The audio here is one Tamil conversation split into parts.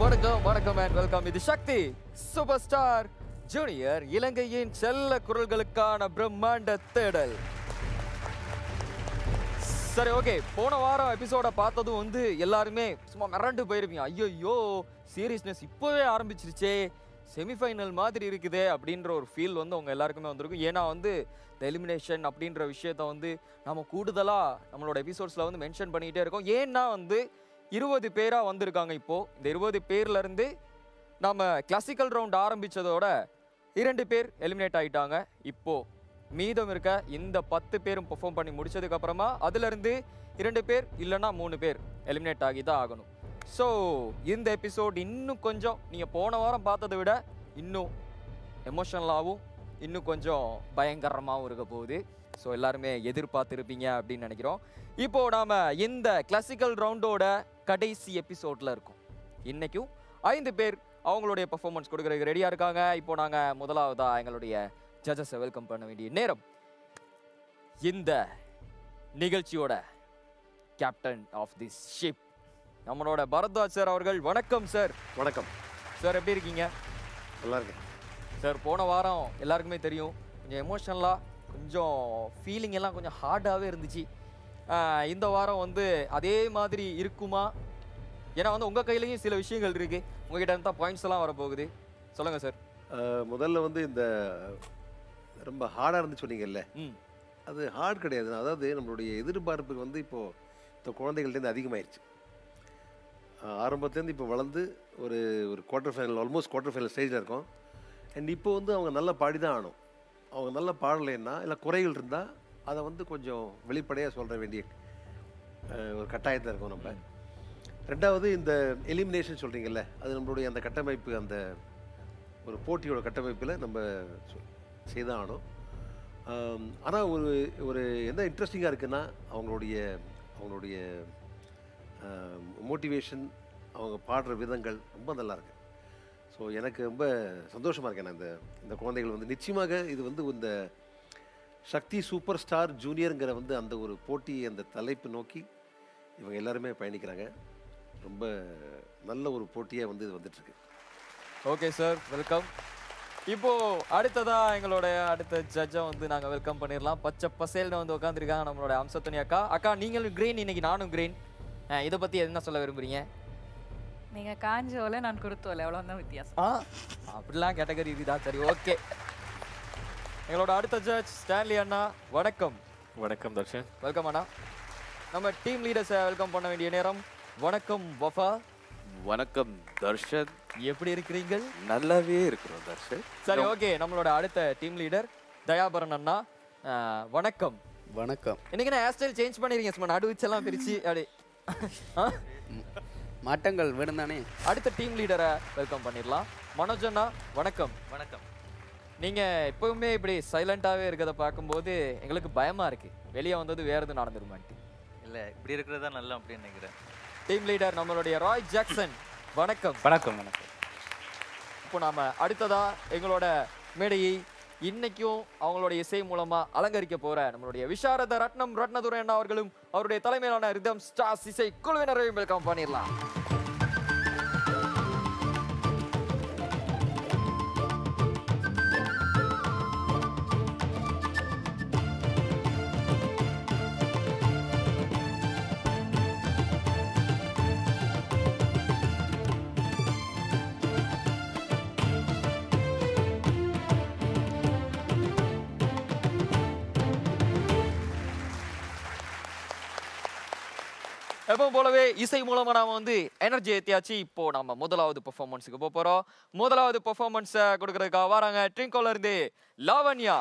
வணக்கம் வணக்கம் அண்ட் வெல்கம் இது சக்தி சூப்பர் ஸ்டார் ஜூனியர் இலங்கையின் செல்ல குரல்களுக்கான பிரம்மாண்ட தேடல் சரி ஓகே போன வாரம் எபிசோட பார்த்ததும் வந்து எல்லாருமே சும்மா மிரண்டு போயிருப்பீங்க ஐயோ சீரியஸ்னஸ் இப்போவே ஆரம்பிச்சிருச்சே செமிஃபைனல் மாதிரி இருக்குதே அப்படின்ற ஒரு ஃபீல் வந்து உங்க எல்லாருக்குமே வந்திருக்கும் ஏன்னா வந்து இந்த எலிமினேஷன் அப்படின்ற விஷயத்த வந்து நம்ம கூடுதலாக நம்மளோட எபிசோட்ஸில் வந்து மென்ஷன் பண்ணிக்கிட்டே இருக்கோம் ஏன்னா வந்து இருபது பேராக வந்திருக்காங்க இப்போது இந்த இருபது பேர்லேருந்து நம்ம கிளாசிக்கல் ரவுண்ட் ஆரம்பித்ததோட இரண்டு பேர் எலிமினேட் ஆகிட்டாங்க இப்போது மீதம் இருக்க இந்த பத்து பேரும் பெர்ஃபார்ம் பண்ணி முடிச்சதுக்கு அப்புறமா அதுலேருந்து இரண்டு பேர் இல்லைன்னா மூணு பேர் எலிமினேட் ஆகி தான் ஆகணும் ஸோ இந்த எபிசோட் இன்னும் கொஞ்சம் நீங்கள் போன வாரம் பார்த்ததை விட இன்னும் எமோஷனலாகவும் இன்னும் கொஞ்சம் பயங்கரமாகவும் இருக்க போகுது ஸோ எல்லாருமே எதிர்பார்த்துருப்பீங்க அப்படின்னு நினைக்கிறோம் இப்போ நாம இந்த கிளாசிக்கல் ரவுண்டோட கடைசி எபிசோட்ல இருக்கோம் இன்னைக்கும் ஐந்து பேர் அவங்களுடைய பெர்ஃபார்மன்ஸ் கொடுக்கறதுக்கு ரெடியாக இருக்காங்க இப்போ நாங்கள் முதலாவதா எங்களுடைய ஜட்ஜஸை வெல்கம் பண்ண வேண்டிய நேரம் இந்த நிகழ்ச்சியோட கேப்டன் ஆஃப் திஸ் ஷிப் நம்மளோட பரத்வாஜ் சார் அவர்கள் வணக்கம் சார் வணக்கம் சார் எப்படி இருக்கீங்க நல்லா இருக்கேன் சார் போன வாரம் எல்லாருக்குமே தெரியும் கொஞ்சம் எமோஷனலாக கொஞ்சம் ஃபீலிங் எல்லாம் கொஞ்சம் ஹார்டாகவே இருந்துச்சு ஆஹ் இந்த வாரம் வந்து அதே மாதிரி இருக்குமா ஏன்னா வந்து உங்கள் கையிலையும் சில விஷயங்கள் இருக்குது உங்ககிட்ட இருந்தால் பாயிண்ட்ஸ் எல்லாம் வரப்போகுது சொல்லுங்கள் சார் அஹ், முதல்ல வந்து இந்த ரொம்ப ஹார்டாக இருந்து சொன்னீங்கல்ல ம் அது ஹார்ட் கிடையாது அதாவது நம்மளுடைய எதிர்பார்ப்பு வந்து இப்போது இந்த குழந்தைகள்டேருந்து அதிகமாயிருச்சு அஹ், ஆரம்பத்துலேருந்து இப்போ வளர்ந்து ஒரு ஒரு quarter final almost quarter final ஸ்டேஜில் இருக்கோம் அண்ட் இப்போ வந்து அவங்க நல்லா பாடி தான் ஆகணும் அவங்க நல்லா பாடலைன்னா இல்லை குறைகள் இருந்தால் அதை வந்து கொஞ்சம் வெளிப்படையாக சொல்கிற வேண்டிய அஹ், ஒரு கட்டாயத்தில் இருக்கோம் நம்ம ரெண்டாவது இந்த எலிமினேஷன் சொல்கிறீங்கல்ல அது நம்மளுடைய அந்த கட்டமைப்பு அந்த ஒரு போட்டியோட கட்டமைப்பில் நம்ம சொ- செய்தான் ஆகணும் ஆனால் ஒரு ஒரு என்ன இன்ட்ரெஸ்டிங்காக இருக்குன்னா அவங்களுடைய அவங்களுடைய மோட்டிவேஷன் அவங்க பாடுற விதங்கள் ரொம்ப நல்லா இருக்கு ஸோ எனக்கு ரொம்ப சந்தோஷமாக இருக்கேன் நான் இந்த இந்த குழந்தைகள் வந்து நிச்சயமாக இது வந்து இந்த சக்தி சூப்பர் ஸ்டார் ஜூனியருங்கிற வந்து அந்த ஒரு போட்டி அந்த தலைப்பு நோக்கி இவங்க எல்லாருமே பயணிக்கிறாங்க ரொம்ப நல்ல ஒரு போட்டியாக வந்து இது வந்துட்டுருக்கு ஓகே சார் வெல்கம் இப்போ அடுத்ததா எங்களோட அடுத்த ஜட்ஜை வந்து நாங்க வெல்கம் பண்ணிடலாம் பச்சை பசேல்னு வந்து உட்காந்துருக்காங்க நம்மளோட அம்சத்துணி அக்கா அக்கா நீங்களும் கிரீன் இன்னைக்கு நானும் கிரீன் இதை பத்தி என்ன சொல்ல விரும்புறீங்க நீங்க காஞ்ச ஓலை நான் குருத்து ஓலை அவ்வளோதான் வித்தியாசம் ஆ அப்படிலாம் கேட்டகரி இதுதான் சரி ஓகே எங்களோட அடுத்த ஜட்ஜ் ஸ்டான்லி அண்ணா வணக்கம் வணக்கம் தர்ஷன் வெல்கம் அண்ணா நம்ம டீம் லீடர்ஸை வெல்கம் பண்ண வேண்டிய நேரம் வணக்கம் வஃபா வணக்கம் தர்ஷன் எப்படி இருக்கிறீர்கள் நல்லாவே இருக்கிறோம் தர்ஷன் சரி ஓகே நம்மளோட அடுத்த டீம் லீடர் தயாபரன் அண்ணா ஆ, வணக்கம் வணக்கம் இன்னைக்கு நான் ஹேர் ஸ்டைல் சேஞ்ச் பண்ணிருக்கீங்க சும்மா நடுவிச்செல்லாம் பிரிச்சு அப்படி ஆ? மாற்றங்கள் வேணும் தானே அடுத்த டீம் லீடரை வெல்கம் பண்ணிடலாம் மனோஜ் அண்ணா வணக்கம் வணக்கம் நீங்க எப்பவுமே இப்படி சைலண்டாவே இருக்கிறத பார்க்கும்போது எங்களுக்கு பயமா இருக்கு வெளியே வந்தது வேற எதுவும் நடந்துருமான்ட்டு இல்லை இப்படி இருக்கிறது தான் நல்லா அப்படின்னு நினைக்கிறேன் டீம் லீடர் நம்மளுடைய ராய் ஜாக்சன் வணக்கம் வணக்கம் வணக்கம் இப்போ நாம அடுத்ததா எங்களோட மேடையை இன்னைக்கும் அவங்களோட இசை மூலமா அலங்கரிக்க போற நம்மளுடைய விஷாரத ரத்னம் ரத்னதுரை அண்ணா அவர்களும் அவருடைய தலைமையிலான ரிதம் ஸ்டார்ஸ் இசை குழுவினரையும் வெல்கம் பண்ணிடலாம் எப்பவும் போலவே இசை மூலமா நாம வந்து எனர்ஜி ஏத்தியாச்சு இப்போ நம்ம முதலாவது பெர்ஃபார்மன்ஸுக்கு போக போறோம் முதலாவது பெர்ஃபார்மன்ஸை கொடுக்கறதுக்காக வராங்க ட்ரிங்கோல இருந்து லாவண்யா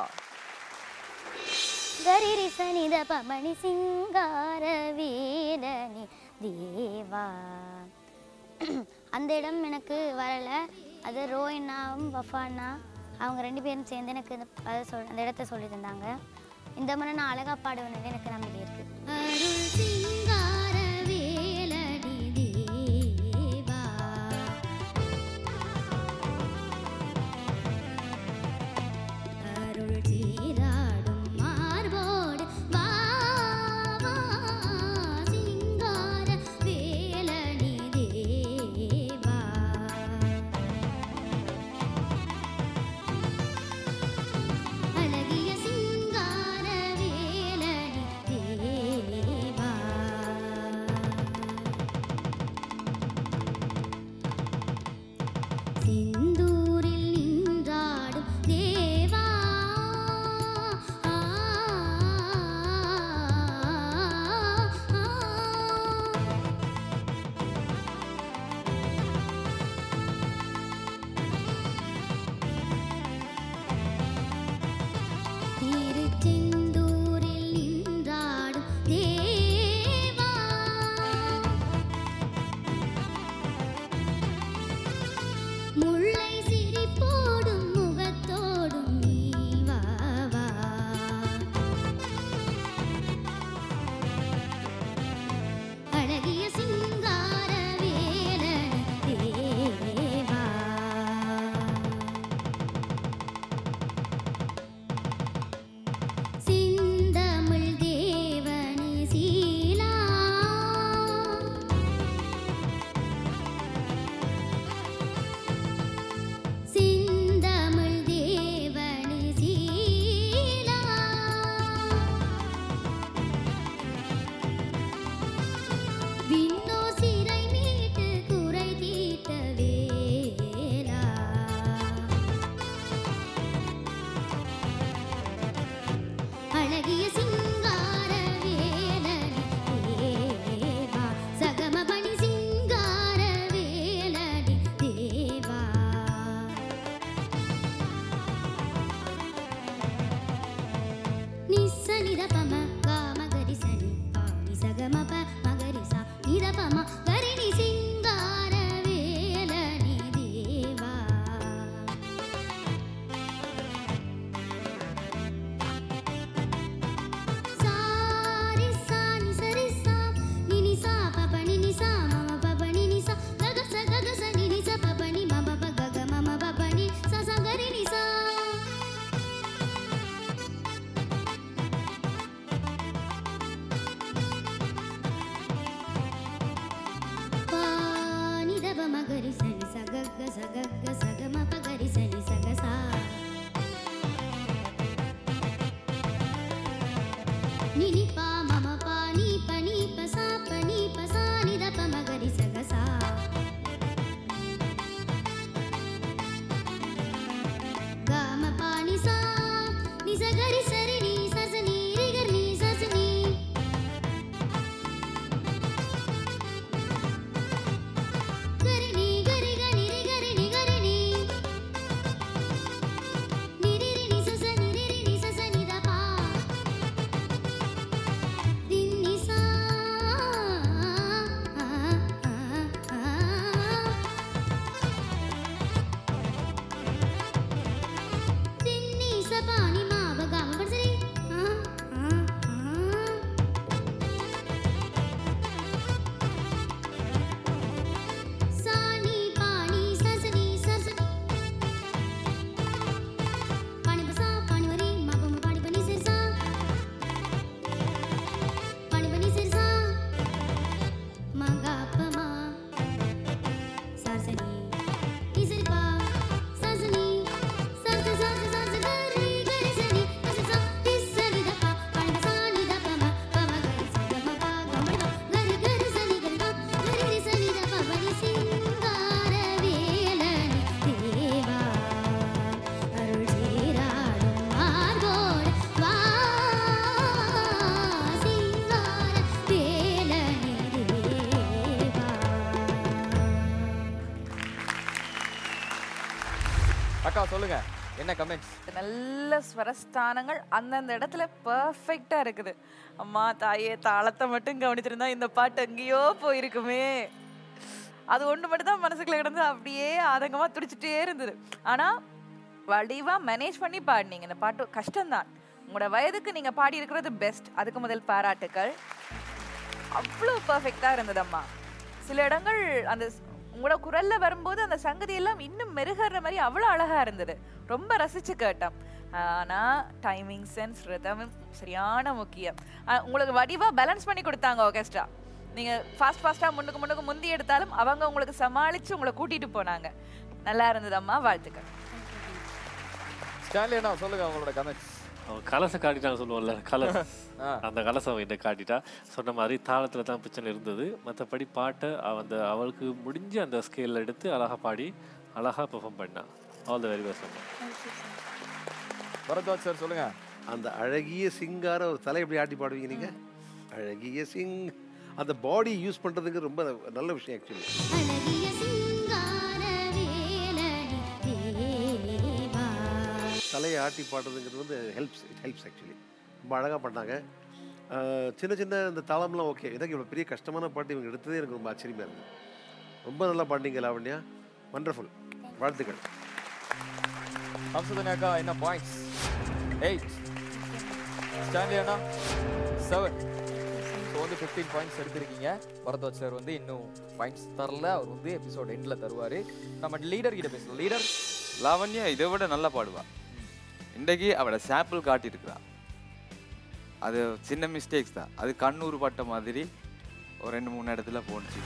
ಗರಿರಿ ಸನಿದ ಪಮಣಿ ಸಿಂಗಾರ வீரனி தேவா அந்த இடம் எனக்கு வரல அது ரோயினாவும் வஃபானா அவங்க ரெண்டு பேரும் சேர்ந்து எனக்கு இந்த அதை சொல் அந்த இடத்த சொல்லி தந்தாங்க இந்த முறை நான் அழகா பாடுவேன் எனக்கு நம்பிக்கை இருக்கு அருள் சிங்கார வேலடி தேவா அருள் சீராடும் மார்போடு வா வா, சிங்கார வேலடி தேவா நித பம கா மகரி சரி பா நி சக ம ப மகரி சா நித பம கரி நி சிங்கார வேல நி தேவா சாரி சா நி சரி சா நி நி சா ப ப நி நி சா ம ம ப ப நி நி சா க க ச க க ச நி நி ச ப ப நி ம ப ப க க ம ம ப ப நி ச ச க ரி நி சா பா நி த ப ம க ரி ச நி ச க க ச க க ச க ம ப க ரி ச நி ச க சா ni ni pa ma ma pa ni pa ni pa sa pa ni pa sa ni da pa ma ga ri sa ga sa ga ma pa ni sa ni sa ga ri sa ri ni sa sa ni ri ga ni sa sa ni ga ri ni ga ri ga ni ri ga ri ni ga ri ni ni ri ri ni sa sa ni ri ri ni sa sa ni da pa தின்னி சா தின்னி சபானி மாவ காம பர்சரி சானி பானி சசனி சசனி பானி பசா பானி வரி மாபம் பாடி பனி சிர்சா பானி பனி சிர்சா மகா பமா சசனி இசரிபா சசனி சச சச சச கரி கரி சனி சச இசரி தபா பானி பசா நி தபமா பமா கரி சதமா பா கமடி பா கரி கரி சனி கரி பா கரி கரி சனி தபா பனி சிங்கார வேலனி தேவா அருள் சீராடும் மார்போடு வா சிங்கார வேலனி தேவா அக்கா சொல்லுங்க என்ன கமெண்ட்ஸ் நல்ல ஸ்வரஸ்தானங்கள் அந்தந்த இடத்துல பர்ஃபெக்டா இருக்குது அம்மா தாயே தாளத்தை மட்டும் கவனிச்சிருந்தா இந்த பாட்டு எங்கேயோ போயிருக்குமே அது ஒன்று மட்டும் தான் மனசுக்குள்ள கிடந்து அப்படியே ஆதங்கமா துடிச்சிட்டே இருந்தது ஆனா வடிவா மேனேஜ் பண்ணி பாடினீங்க இந்த பாட்டு கஷ்டம்தான் உங்களோட வயதுக்கு நீங்க பாடி இருக்கிறது பெஸ்ட் அதுக்கு முதல் பாராட்டுக்கள் அவ்வளோ பர்ஃபெக்டாக இருந்ததம்மா சில இடங்கள் அந்த ஸ்- உங்களோட குரல்ல வரும்போது அந்த சங்கதி எல்லாம் இன்னும் மெருகற மாதிரி அவ்வளோ அழகா இருந்தது ரொம்ப ரசிச்சு கேட்டோம் ஆனா டைமிங் சென்ஸ் ரிதமும் சரியான முக்கியம் ஆ, உங்களுக்கு வடிவா பேலன்ஸ் பண்ணி கொடுத்தாங்க ஆர்கெஸ்ட்ரா நீங்க ஃபாஸ்ட் ஃபாஸ்டா முன்னுக்கு முன்னுக்கு முந்தி எடுத்தாலும் அவங்க உங்களுக்கு சமாளிச்சு உங்களை கூட்டிட்டு போனாங்க நல்லா இருந்ததம்மா வாழ்த்துக்கள் ஸ்டான்லி அண்ணா சொல்லுங்க உங்களோட கமெண்ட்ஸ் அவன் கலசை காட்டிட்டான்னு சொல்லுவோம்ல கலஸ் ஆ. அந்த கலசம் அவன் என்ன காட்டிட்டா சொன்ன மாதிரி தாளத்தில் தான் பிரச்சனை இருந்தது மற்றபடி பாட்டை அவ- அந்த அவளுக்கு முடிஞ்ச அந்த ஸ்கேலில் எடுத்து அழகாக பாடி அழகாக பெர்ஃபார்ம் பண்ணான் ஆல் த வெரி பெஸ்ட் அம்மா பரத்வாஜ் சார் சொல்லுங்க அந்த அழகிய சிங்கார ஒரு தலை எப்படி ஆட்டி பாடுவீங்க நீங்க அழகிய சிங் அந்த பாடி யூஸ் பண்றதுக்கு ரொம்ப நல்ல விஷயம் ஆக்சுவலி அழகிய சிங்கார வேலனி தேவா தலையை ஆட்டி பாடுறதுங்கிறது வந்து ஹெல்ப்ஸ் இட் ஹெல்ப்ஸ் ஆக்சுவலி ரொம்ப அழகாக பண்ணாங்க ஆஹ் சின்ன சின்ன இந்த தாளம்லாம் ஓகே எனக்கு இவ்வளோ பெரிய கஷ்டமான பாட்டு இவங்க எடுத்ததே எனக்கு ரொம்ப ஆச்சரியமாக இருக்குது ரொம்ப நல்லா பாடினீங்க லாவண்யா வண்டர்ஃபுல் வாழ்த்துக்கள் ஹம்சதன் அக்கா என்ன பாயிண்ட்ஸ் எயிட் ஸ்டான்லி அண்ணா செவன் ஸோ வந்து ஃபிஃப்டீன் பாயிண்ட்ஸ் எடுத்திருக்கீங்க பரத்வாஜ் சார் வந்து இன்னும் பாயிண்ட்ஸ் தரல அவர் வந்து எபிசோட் எண்டில் தருவார் நம்ம லீடர் கிட்ட பேசலாம் லீடர் லாவண்யா இதை விட நல்லா பாடுவா இன்றைக்கு அவளை சாம்பிள் காட்டியிருக்கிறா அது சின்ன மிஸ்டேக்ஸ் தான் அது கண்ணூர் பட்ட மாதிரி ஒரு ரெண்டு மூணு இடத்துல போணுச்சு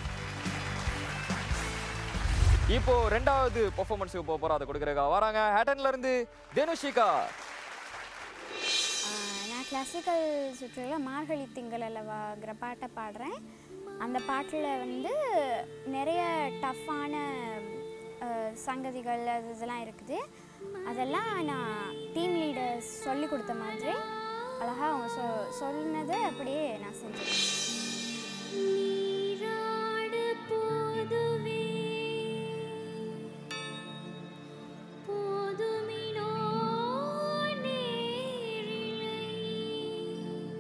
இப்போ ரெண்டாவது பெர்ஃபார்மன்ஸுக்கு போக போகிறோம் அதை கொடுக்குறக்கா வராங்க ஹேட்டன்ல இருந்து தேனுஷிகா நான் கிளாசிக்கல் சுற்றுல மார்கழி திங்கள் அல்லவாங்கிற பாட்டை பாடுறேன் அந்த பாட்டில் வந்து நிறைய டஃப்பான சங்கதிகள் அது இதெல்லாம் இருக்குது அதெல்லாம் நான் டீம் லீடர்ஸ் சொல்லி கொடுத்த மாதிரி அழகாக அவங்க சொ சொன்னதை அப்படியே நான் செஞ்சேன் நீராடு போதுவே போதுமினோ நேரிழை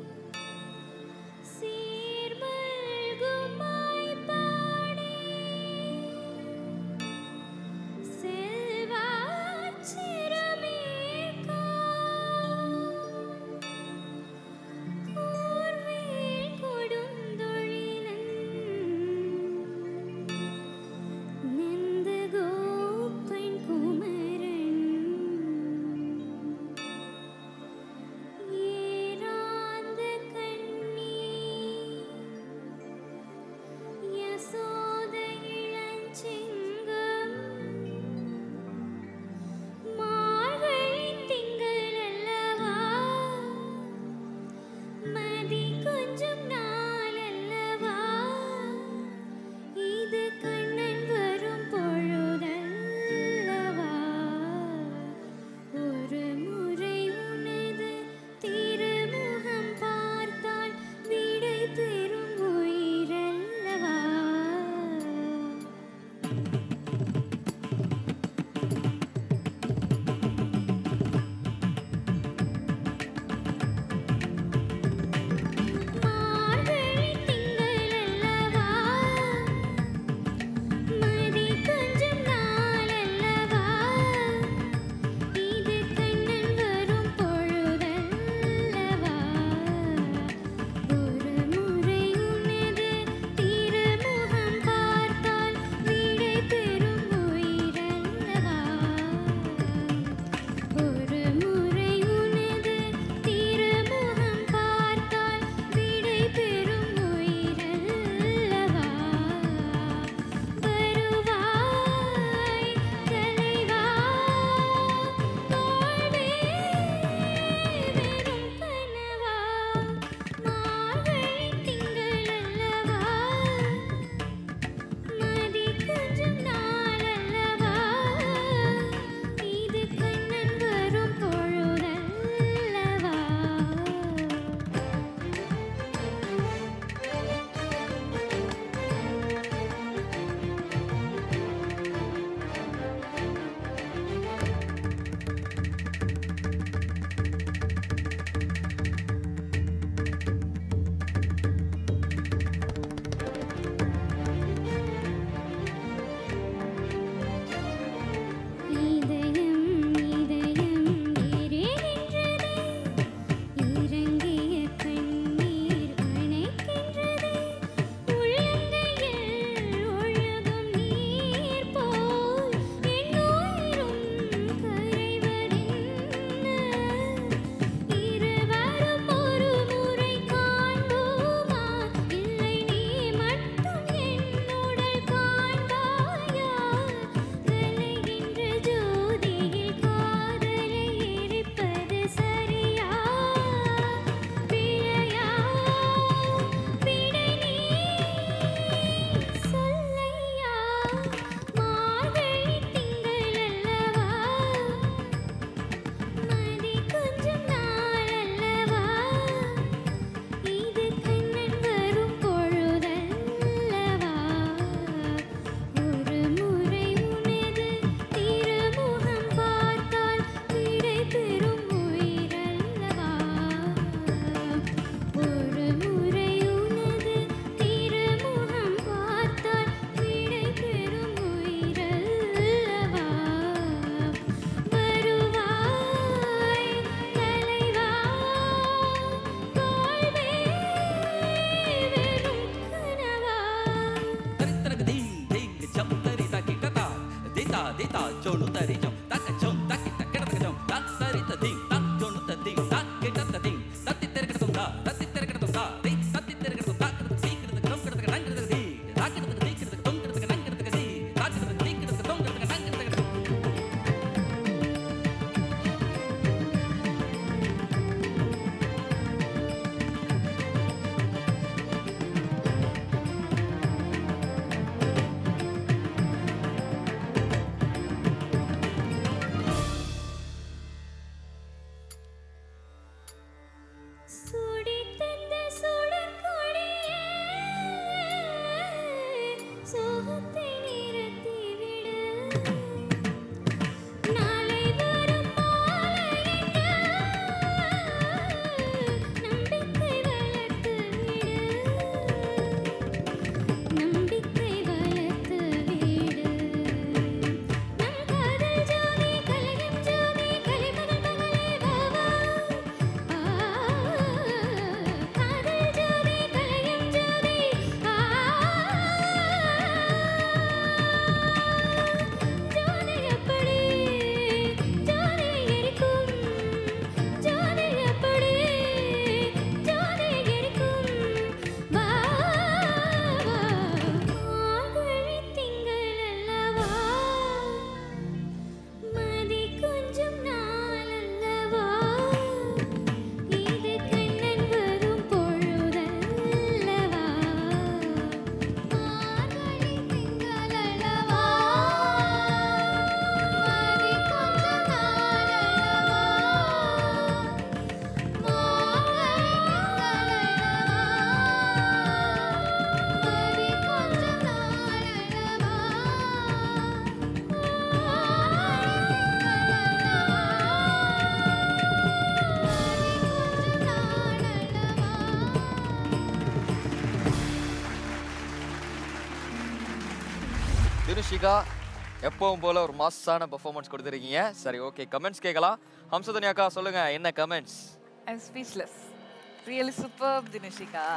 தினுஷிகா எப்பவும் போல ஒரு மாஸான பெர்ஃபார்மன்ஸ் கொடுத்துருக்கீங்க சரி ஓகே கமெண்ட்ஸ் கேட்கலாம் ஹம்சதனி அக்கா சொல்லுங்க என்ன comments I'm speechless really super Dinushika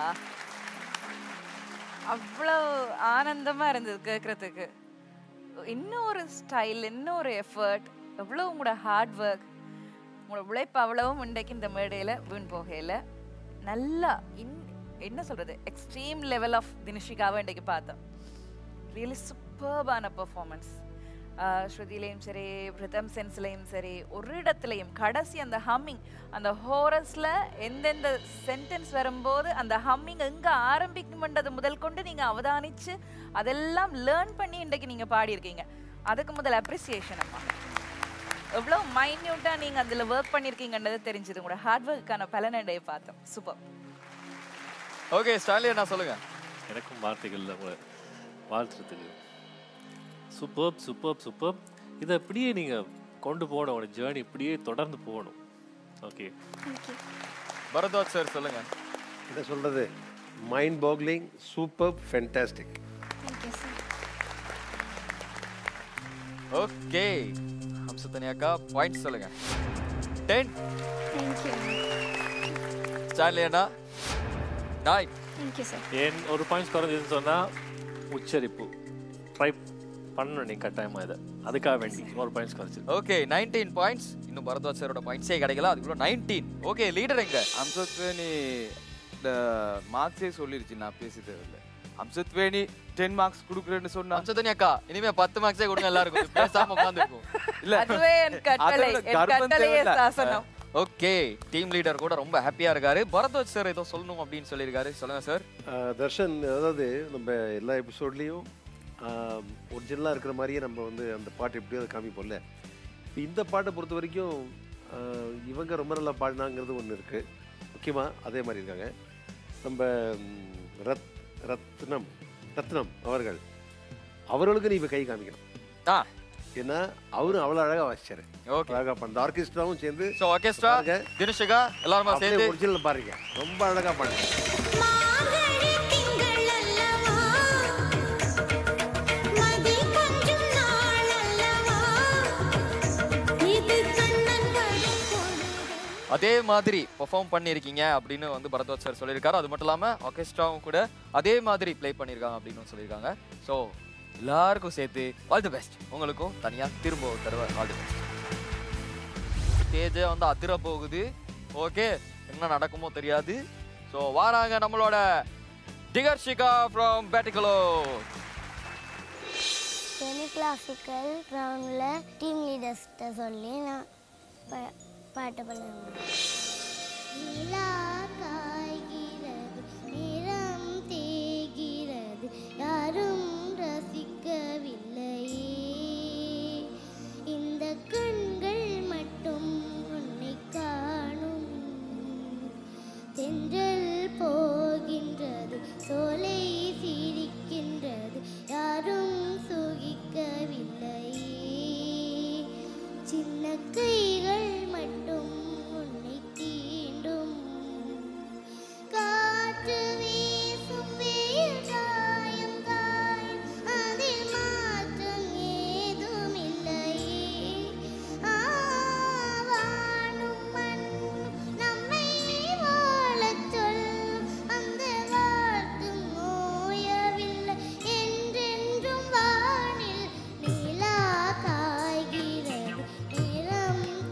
அவ்வளோ ஆனந்தமா இருந்தது கேட்கறதுக்கு இன்னும் ஒரு ஸ்டைல் இன்னும் ஒரு எஃபர்ட் எவ்வளோ உங்களோட ஹார்ட் ஒர்க் உங்களோட உழைப்பு அவ்வளவும் இன்றைக்கு இந்த மேடையில் வீண் போகையில் நல்லா இன் என்ன சொல்றது எக்ஸ்ட்ரீம் லெவல் ஆஃப் தினுஷிகாவை இன்றைக்கு பார்த்தோம் ரியலி சூப்பர்பான பெர்ஃபார்மன்ஸ் ஸ்ருதிலையும் சரி ரிதம் சென்ஸ்லையும் சரி ஒரு இடத்துலையும் கடைசி அந்த ஹம்மிங் அந்த ஹோரஸில் எந்தெந்த சென்டென்ஸ் வரும்போது அந்த ஹம்மிங் எங்கே ஆரம்பிக்கும்ன்றது முதல் கொண்டு நீங்கள் அவதானிச்சு அதெல்லாம் லேர்ன் பண்ணி இன்றைக்கு நீங்கள் பாடியிருக்கீங்க அதுக்கு முதல் அப்ரிசியேஷன் அம்மா எவ்வளோ மைன்யூட்டாக நீங்கள் அதில் ஒர்க் பண்ணியிருக்கீங்கன்றது தெரிஞ்சது உங்களோட ஹார்ட் ஒர்க்கான பலனடையை பார்த்தோம் சூப்பர் ஓகே ஸ்டாலின் என்ன சொல்லுங்க எனக்கும் வார்த்தைகள் இல்லை உங்களை வாழ்த்துறதுக்கு சூப்பர் சூப்பர் சூப்பர் இதை இப்படியே நீங்கள் கொண்டு போகணும் உங்களோட ஜேர்னி இப்படியே தொடர்ந்து போகணும் ஓகே பரத்வாஜ் சார் சொல்லுங்க என்ன சொல்கிறது mind boggling super fantastic thank you sir okay Hamsathani அக்கா பாயிண்ட்ஸ் சொல்லுங்க டென் தேங்க்யூ ஸ்டாலின் அண்ணா நைன் தேங்க்யூ சார் என் ஒரு பாயிண்ட்ஸ் குறைஞ்சதுன்னு சொன்னால் உச்சரிப்பு ட்ரை பண்ணணும் நீங்கள் கட்டாயமாக இதை அதுக்காக வேண்டி ஒரு பாயிண்ட்ஸ் குறைச்சிருக்கு ஓகே நைன்டீன் பாயிண்ட்ஸ் இன்னும் பரத்வாஜ் சாரோட பாயிண்ட்ஸே கிடைக்கல அதுக்குள்ள நைன்டீன் ஓகே லீடர் எங்க அம்சத்வேணி இந்த மார்க்ஸே சொல்லிருச்சு நான் பேசிட்டது இல்லை அம்சத்வேணி டென் மார்க்ஸ் கொடுக்குறேன்னு சொன்னா ஹம்சதனி அக்கா இனிமே பத்து மார்க்ஸே கொடுங்க எல்லாருக்கும் பேசாம உட்காந்துருக்கும் இல்ல அதுவே என் கட்டளை அதோட என் கர்ப்பம் கட்டளையே தேவையில்ல. சாசனம் ஓகே டீம் லீடர் கூட ரொம்ப ஹாப்பியா இருக்காரு பரத்வாஜ் சார் ஏதோ சொல்லணும் அப்படின்னு சொல்லியிருக்காரு சொல்லுங்க சார் ஆஹ் தர்ஷன் அதாவது நம்ம எல்லா எபிசோட்லேயும் ஒரிஜினலாக இருக்கிற மாதிரியே நம்ம வந்து அந்த பாட்டு எப்படியாவது காமிப்போம்ல இப்ப இந்த பாட்டை பொறுத்த வரைக்கும் ஆஹ் இவங்க ரொம்ப நல்லா பாடினாங்கிறது ஒன்று இருக்குது முக்கியமாக அதே மாதிரி இருக்காங்க நம்ம ம், ரத் ரத்னம் ரத்னம் அவர்கள் அவர்களுக்கு நீ இப்போ கை காமிக்கணும் ஆ ஏன்னா அவரும் அவ்வளோ அழகாக வாசிச்சாரு ஓகே அழகாக பண்ண ஆர்கெஸ்ட்ராவும் சேர்ந்து ஸோ ஆர்கெஸ்ட்ரா பாருங்க. தினுஷிகா எல்லாருமா சேர்ந்து அப்படியே ஒரிஜினல் பாருங்க ரொம்ப அழகாக பாடுங்க மார்கழி திங்கள் அல்லவா மதி கொஞ்சம் நாள் அல்லவா இது கண்ணன் வரும் பொழுது அதே மாதிரி பெர்ஃபார்ம் பண்ணியிருக்கீங்க அப்படின்னு வந்து பரத்வாஜ் சார் சொல்லியிருக்காரு அது மட்டும் இல்லாமல் ஆர்கெஸ்ட்ராவும் கூட அதே மாதிரி ப்ளே பண்ணியிருக்காங்க அப்படின்னு சொல்லியிருக்காங்க ஸோ எல்லாருக்கும் சேர்த்து ஆல் தி பெஸ்ட் உங்களுக்கும் தனியாக திரும்ப ஒரு தடவை ஆல் தி பெஸ்ட் ஸ்டேஜே வந்து அதிர போகுது ஓகே என்ன நடக்குமோ தெரியாது ஸோ வாராங்க நம்மளோட Digarshika from Batticaloa semi classical ரவுண்டில் டீம் லீடர்ஸ்கிட்ட சொல்லி நான் பா- பாட்டு பண்ணுவேன் நிலா காய்கிறது நிறம் தேய்கிறது யாரும் ரசிக்கவில்லையே இந்த கண்கள் மட்டும் உன்னை காணும் தென்றல் போகின்றது சோலை சிரிக்கின்றது யாரும் சுகிக்கவில்லையே சின்ன கைகள் மட்டும் உன்னை தீண்டும் காற்று வீசும் வெயில் காயம் காயம் அதில் மாற்றம் ஏதும் இல்லையே ஆவானும் மண்ணும் நம்மை வாழச் சொல்லும் அந்த வாழ்த்தும் ஓயவில்லை என்றென்றும் வானில் நிலா காய்கிறது நிறம்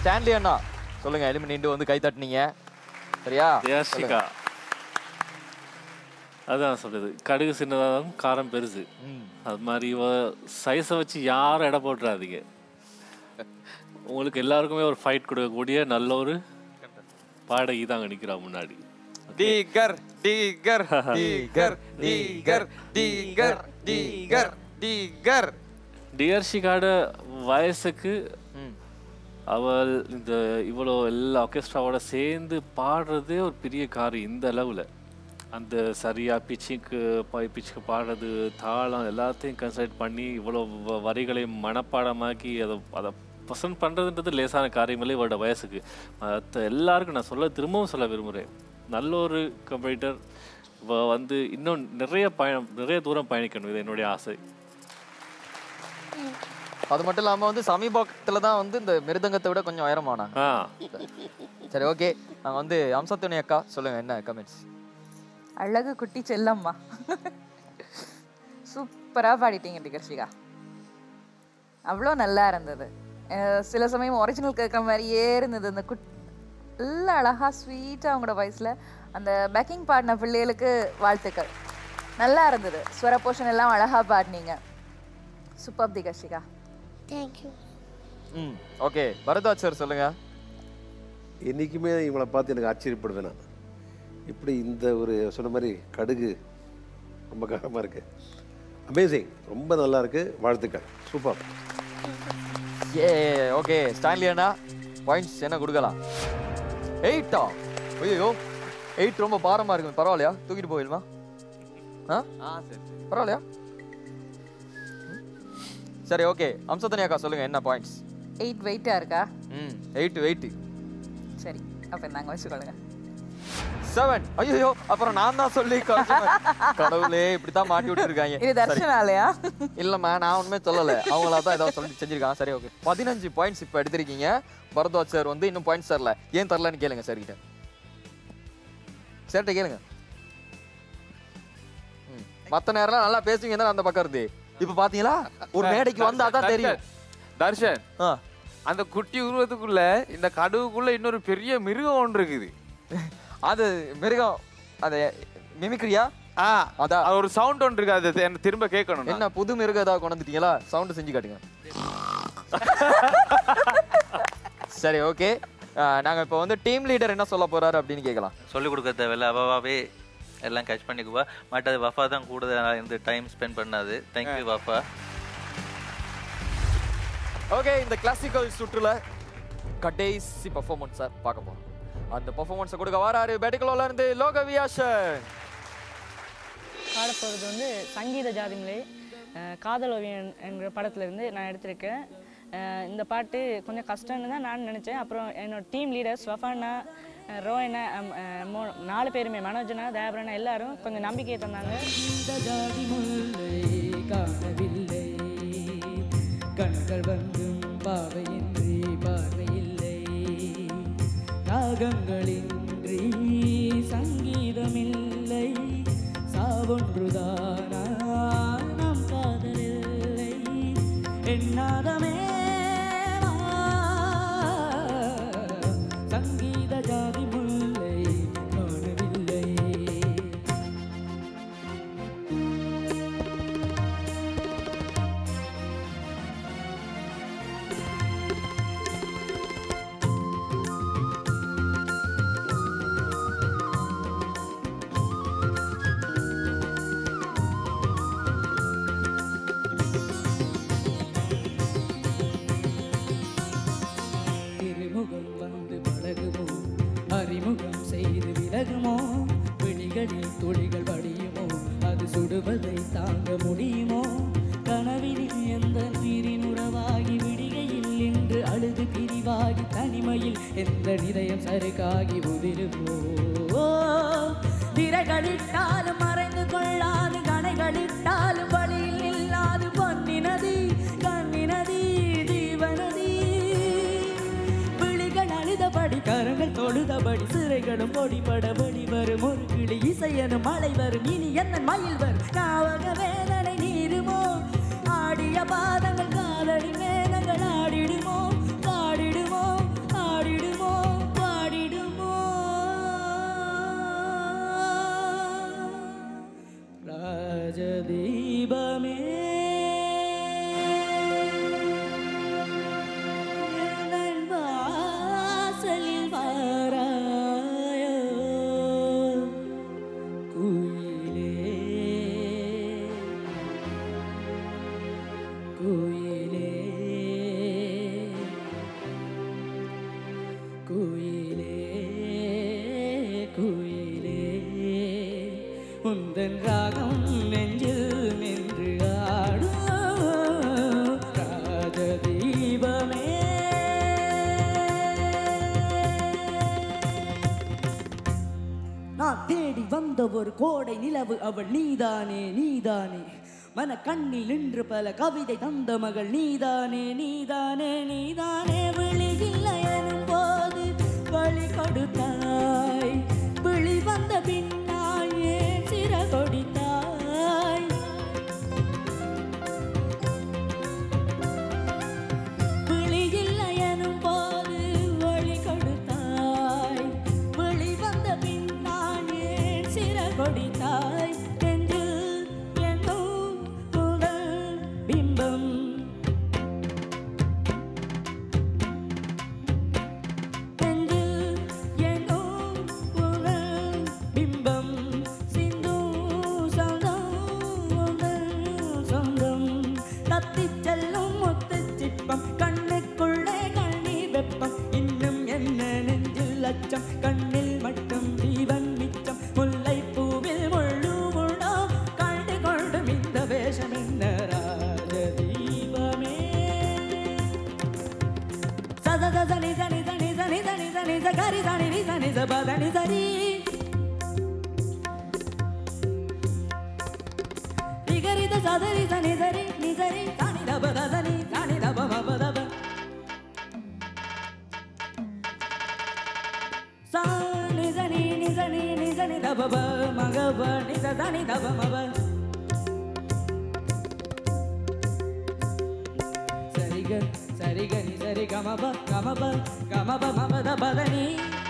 ஸ்டான்லி அண்ணா சொல்லுங்க எலிமினேட் வந்து கை தட்டுனீங்க சரியா தியாஷிகா அதான் சொல்றது கடுகு சின்னதாகவும் காரம் பெருசு அது மாதிரி இவ சைஸை வச்சு யாரும் எடை போட்டுறாதீங்க உங்களுக்கு எல்லாருக்குமே ஒரு ஃபைட் கொடுக்கக்கூடிய நல்ல ஒரு பாடகி தாங்க நிக்கிறா முன்னாடி டீகர் டீகர் டீகர் டீகர் டீகர் டீகர் டீகர் டியர்ஷிகாட வயசுக்கு அவள் இந்த இவ்வளோ எல்லா ஆர்கெஸ்ட்ராவோட சேர்ந்து பாடுறதே ஒரு பெரிய காரியம் இந்த அளவில் அந்த சரியாக பிச்சுக்கு பிச்சுக்கு பாடுறது தாளம் எல்லாத்தையும் கன்சல்ட் பண்ணி இவ்வளோ வ- வரிகளையும் மனப்பாடமாக்கி அதை அதை பசன்ட் பண்ணுறதுன்றது லேசான காரியமில்லை இவரோட வயசுக்கு மற்ற எல்லாருக்கும் நான் சொல்ல திரும்பவும் சொல்ல விரும்புகிறேன் நல்ல ஒரு கம்ப்யூட்டர் வந்து இன்னும் நிறைய பயணம் நிறைய தூரம் பயணிக்கணும் இது என்னுடைய ஆசை அது மட்டும் இல்லாம வந்து சமீபத்துல தான் வந்து இந்த மிருதங்கத்தை விட கொஞ்சம் உயரமானாங்க ஆ சரி ஓகே நாங்க வந்து அம்சத்துணி அக்கா சொல்லுங்க என்ன கமெண்ட்ஸ் அழகு குட்டி செல்லம்மா சூப்பரா பாடிட்டீங்க டிகர்ஷிகா அவ்வளோ நல்லா இருந்தது அஹ் சில சமயம் ஒரிஜினல் கேட்குற மாதிரியே இருந்தது அந்த குட் எல்லாம் அழகா ஸ்வீட்டாக அவங்களோட வாய்ஸில் அந்த பேக்கிங் பாடின பிள்ளைகளுக்கு வாழ்த்துக்கள் நல்லா இருந்தது ஸ்வர போஷன் எல்லாம் அழகா பாடினீங்க சூப்பர் திகர்ஷிகா தேங்க்யூ ம் ஓகே பரதாஜ் சார் சொல்லுங்க என்றைக்குமே இவங்களை பார்த்து எனக்கு ஆச்சரியப்படுவேன் நான் இப்படி இந்த ஒரு சொன்ன மாதிரி கடுகு ரொம்ப காரமாக இருக்கு அமேசிங் ரொம்ப நல்லா இருக்கு வாழ்த்துக்கள் சூப்பர் ஏ ஓகே ஸ்டான்லி அண்ணா பாயிண்ட்ஸ் என்ன கொடுக்கலாம் எயிட்டா ஐயோ எயிட் ரொம்ப பாரமா இருக்கு பரவாயில்லையா தூக்கிட்டு போயிடுமா ஆ ஆ சரி பரவாயில்லையா ம். சரி ஓகே அம்சத்தனி அக்கா சொல்லுங்க என்ன பாயிண்ட்ஸ் எயிட் வெயிட்டாக இருக்கா ம் எயிட் வெயிட் சரி அப்போ நாங்கள் வச்சுக்கொள்ளுங்க செவன் ஐயோ அப்புறம் நான் தான் சொல்லி குறைச்சேன். கடவுளே இப்படித்தான் மாட்டி விட்டுருக்காங்க இது சரி. தர்ஷனாலயா இல்லம்மா நான் ஒண்ணுமே சொல்லல அவங்களா தான் ஏதாவது சொல்லி செஞ்சிருக்காங்க சரி ஓகே பதினஞ்சு பாயிண்ட்ஸ் இப்போ எடுத்திருக்கீங்க பரத்வாஜ் சார் வந்து இன்னும் பாயிண்ட்ஸ் தரல ஏன் தரலன்னு கேளுங்க சார் கிட்ட சேர்ட்ட கேளுங்க ம். மத்த நேரம் நல்லா பேசுவீங்க தான் அந்த பக்கம் இருந்து இப்ப பாத்தீங்களா ஒரு மேடைக்கு வந்தா தான் தெரியும் தர்ஷன் ஆ. அந்த குட்டி உருவத்துக்குள்ள இந்த கடுவுக்குள்ள இன்னொரு பெரிய மிருகம் ஒன்று இருக்குது அது மிருகம் அது மிமிக்ரியா ஆ அதான் அது ஒரு சவுண்ட் ஒன்று இருக்கு அது எனக்கு திரும்ப கேட்கணும் என்ன புது மிருகம் ஏதாவது கொண்டு வந்துட்டீங்களா சவுண்ட் செஞ்சு காட்டுங்க சரி ஓகே நாங்க இப்போ வந்து டீம் லீடர் என்ன சொல்ல போறாரு அப்படின்னு கேட்கலாம் சொல்லிக் கொடுக்க தேவையில்ல அவாவே எல்லாம் கேட்ச் பண்ணிக்குவா பட் அது வஃபா தான் கூட இந்த டைம் ஸ்பெண்ட் பண்ணாது தேங்க்யூ வஃபா ஓகே இந்த கிளாசிக்கல் சுற்றுல கடைசி பர்ஃபார்மன்ஸை பார்க்க போறோம் அந்த பர்ஃபார்மன்ஸை கொடுக்க வராரு பெட்டிகுலர்ல இருந்து லோகவியாஷன் பாட போகிறது வந்து சங்கீத ஜாதிமலை அஹ் காதல் ஓவியன் என்கிற படத்துலேருந்து நான் எடுத்திருக்கேன் அஹ் இந்த பாட்டு கொஞ்சம் கஷ்டம்னு தான் நான் நினச்சேன் அப்புறம் என்னோட டீம் லீடர் ஸ்வஃபானா அஹ் ரோஹனா அம், அஹ் மூ- நாலு பேருமே மனோஜனா தேவரனா எல்லாரும் கொஞ்சம் நம்பிக்கையை தந்தாங்க இந்த ஜாதி முல்லை காணவில்லை கண்கள் வந்தும் பாவையின்றி பார்வையில்லை ராகங்களின்றி சங்கீதமில்லை சாவொன்றுதானா நம் காதலில்லை என்னாதமே சங்கீத ஜாதி முல்லை காணவில்லை திருமுகம் வந்து பழகுமோ அறிமுகம் செய்து விலகுமோ விழிகளில் துளிகள் வடியுமோ அது சுடுவதை தாங்க முடியுமோ கனவினில் எந்த உயிரின் உறவாகி விடிகையில் இன்று அழுது பிரிவாகி தனிமையில் எந்த நிதயம் சருகாகி உதிருமோ திரைகளிட்டாலும் மறைந்து கொள்ளாது கணைகளிட்டாலும் வழியில் இல்லாது பொன்னினதி கண்ணினதி ஜீவனதி விழிகள் அழுதபடி கரங்கள் தொழுதபடி சிறைகளும் பொடிபட வெளிவரும் ஒரு கிளி இசையனும் மழை வரும் இனி என்ன மயில் வரும் காவக வேதனை நீருமோ ஆடிய பாதங்கள் காதடி மேகங்கள் ஆடிடுமோ பாடிடுமோ குயிலே குயிலே குயிலே உந்தன் ராகம் நெஞ்சில் நின்று ஆடும் ராஜ தீபமே நான் தேடி வந்த ஒரு கோடை நிலவு அவள் நீதானே நீதானே மன கண்ணில் நின்று பல கவிதை தந்த மகள் நீதானே நீதானே நீதானே விழியில்லை எனும் போது வழி கொடுத்தாய் விழி வந்த பின்னால் ஏன் சிற கொடித்தாய் விழியில்லை எனும் போது வழி கொடுத்தாய் விழி வந்த பின்னால் ஏன் சிற கொடித்தாய் நெஞ்சில் என்னும் உடல் பிம்பம் நெஞ்சில் என்னும் உடல் பிம்பம் சிந்தும் சந்தம் உடல் சொந்தம் தத்திச் செல்லும் முத்துச் சிற்பம் கண்ணுக்குள்ளே கண்ணீர் வெப்பம் இன்னும் என்ன நெஞ்சில் அச்சம் கண்ணில் மட்டும் ஜீவன் மிச்சம் முல்லை பூவில் முள்ளு முழோ கண்டு கொண்டும் இந்த வேஷம் என்ன ராஜ தீபமே சத சனி சனி சனி சனி சனி சனி சகரி சனி நி சனி சபதனி சரி நிகரித சதரி சனி சரி நி சரி சனி தப தனி சனி தப மப தப சனி சனி நி சனி நி சனி தப ப மகப நி ச சனி தப மப சரிக சரிக நி சரி கமப கமப கமப மபத பதனி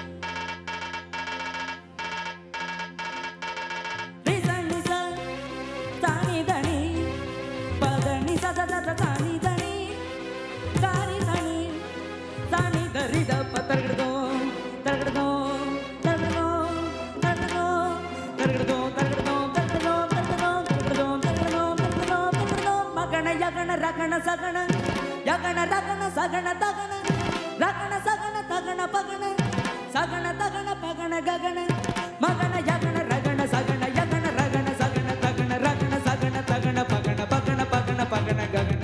ரிச நிச தானி தனி பதனி சத சத தானி தனி தானி தனி தானி தரித பத்தர்கிடதோ தர்கிடதோ தர்கிடதோ தர்கிடதோ தர்கிடதோ தர்கிடதோ தர்கிடதோ தர்கிடதோ தர்கிடதோ தர்கிடதோ தர்கிடதோ தர்கிடதோ மகன யகன ரகன சகன யகன ரகன சகன தகன ரகன சகன தகன பகன சகன தகன பகன ககன மகன யகன ரகன சகன யகன ரகன சகன தகன ரகன சகன தகன பகன பகன பகன பகன ககன